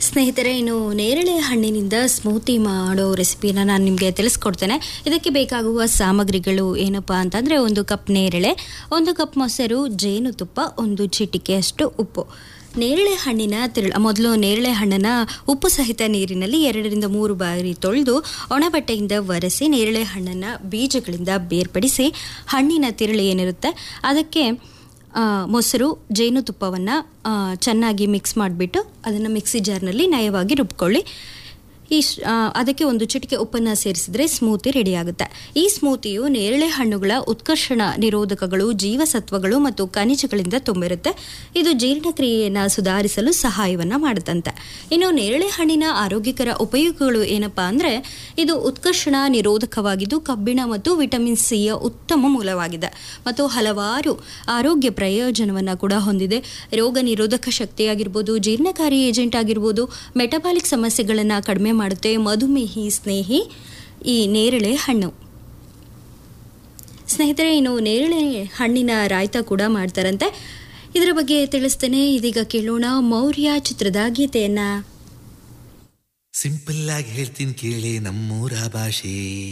ಸ್ನೇಹಿತರೆ ಇನ್ನು ನೇರಳೆ ಹಣ್ಣಿನಿಂದ ಸ್ಮೂತಿ ಮಾಡೋ ರೆಸಿಪಿನ ನಾನು ನಿಮಗೆ ತಿಳಿಸ್ಕೊಡ್ತೇನೆ ಇದಕ್ಕೆ ಬೇಕಾಗುವ ಸಾಮಗ್ರಿಗಳು ಏನಪ್ಪಾ ಅಂತಂದರೆ ಒಂದು ಕಪ್ ನೇರಳೆ ಒಂದು ಕಪ್ ಮೊಸರು ಜೇನುತುಪ್ಪ ಒಂದು ಚಿಟಿಕೆಯಷ್ಟು ಉಪ್ಪು ನೇರಳೆ ಹಣ್ಣಿನ ತಿರುಳು ಮೊದಲು ನೇರಳೆ ಹಣ್ಣನ್ನು ಉಪ್ಪು ಸಹಿತ ನೀರಿನಲ್ಲಿ ಎರಡರಿಂದ ಮೂರು ಬಾರಿ ತೊಳೆದು ಒಣಬಟ್ಟೆಯಿಂದ ಒರೆಸಿ ನೇರಳೆ ಹಣ್ಣನ್ನು ಬೀಜಗಳಿಂದ ಬೇರ್ಪಡಿಸಿ ಹಣ್ಣಿನ ತಿರುಳು ಏನಿರುತ್ತೆ ಅದಕ್ಕೆ ಆ, ಮೊಸರು ಜೇನುತುಪ್ಪವನ್ನು ಚೆನ್ನಾಗಿ ಮಿಕ್ಸ್ ಮಾಡಿಬಿಟ್ಟು ಅದನ್ನು ಮಿಕ್ಸಿ ಜಾರ್ನಲ್ಲಿ ನಯವಾಗಿ ರುಬ್ಕೊಳ್ಳಿ ಈ ಶ್- ಆ, ಅದಕ್ಕೆ ಒಂದು ಚಿಟಿಕೆ ಉಪ್ಪನ್ನು ಸೇರಿಸಿದ್ರೆ ಸ್ಮೂತಿ ರೆಡಿ ಆಗುತ್ತೆ ಈ ಸ್ಮೂತಿಯು ನೇರಳೆ ಹಣ್ಣುಗಳ ಉತ್ಕರ್ಷಣ ನಿರೋಧಕಗಳು ಜೀವಸತ್ವಗಳು ಮತ್ತು ಖನಿಜಗಳಿಂದ ತುಂಬಿರುತ್ತೆ ಇದು ಜೀರ್ಣಕ್ರಿಯೆಯನ್ನು ಸುಧಾರಿಸಲು ಸಹಾಯವನ್ನು ಮಾಡುತ್ತಂತೆ ಇನ್ನು ನೇರಳೆ ಹಣ್ಣಿನ ಆರೋಗ್ಯಕರ ಉಪಯೋಗಗಳು ಏನಪ್ಪಾ ಅಂದರೆ ಇದು ಉತ್ಕರ್ಷಣ ನಿರೋಧಕವಾಗಿದ್ದು ಕಬ್ಬಿಣ ಮತ್ತು ವಿಟಮಿನ್ ಸಿಯ ಉತ್ತಮ ಮೂಲವಾಗಿದೆ ಮತ್ತು ಹಲವಾರು ಆರೋಗ್ಯ ಪ್ರಯೋಜನವನ್ನು ಕೂಡ ಹೊಂದಿದೆ ರೋಗ ನಿರೋಧಕ ಶಕ್ತಿಯಾಗಿರ್ಬೋದು ಜೀರ್ಣಕಾರಿ ಏಜೆಂಟ್ ಆಗಿರ್ಬೋದು ಮೆಟಬಾಲಿಕ್ ಸಮಸ್ಯೆಗಳನ್ನು ಕಡಿಮೆ ಮಾಡುತ್ತೆ ಮಧುಮೇಹಿ ಸ್ನೇಹಿ ಈ ನೇರಳೆ ಹಣ್ಣು ಸ್ನೇಹಿತರೆ ಇನ್ನು ನೇರಳೆ ಹಣ್ಣಿನ ರಾಯ್ತ ಕೂಡ ಮಾಡ್ತಾರಂತೆ ಇದರ ಬಗ್ಗೆ ತಿಳಿಸ್ತೇನೆ ಇದೀಗ ಕೇಳೋಣ ಮೌರ್ಯ ಚಿತ್ರದ ಗೀತೆಯನ್ನ ಸಿಂಪಲ್ ಆಗಿ ಹೇಳ್ತೀನಿ ಕೇಳಿ ನಮ್ಮೂರ ಭಾಷೆ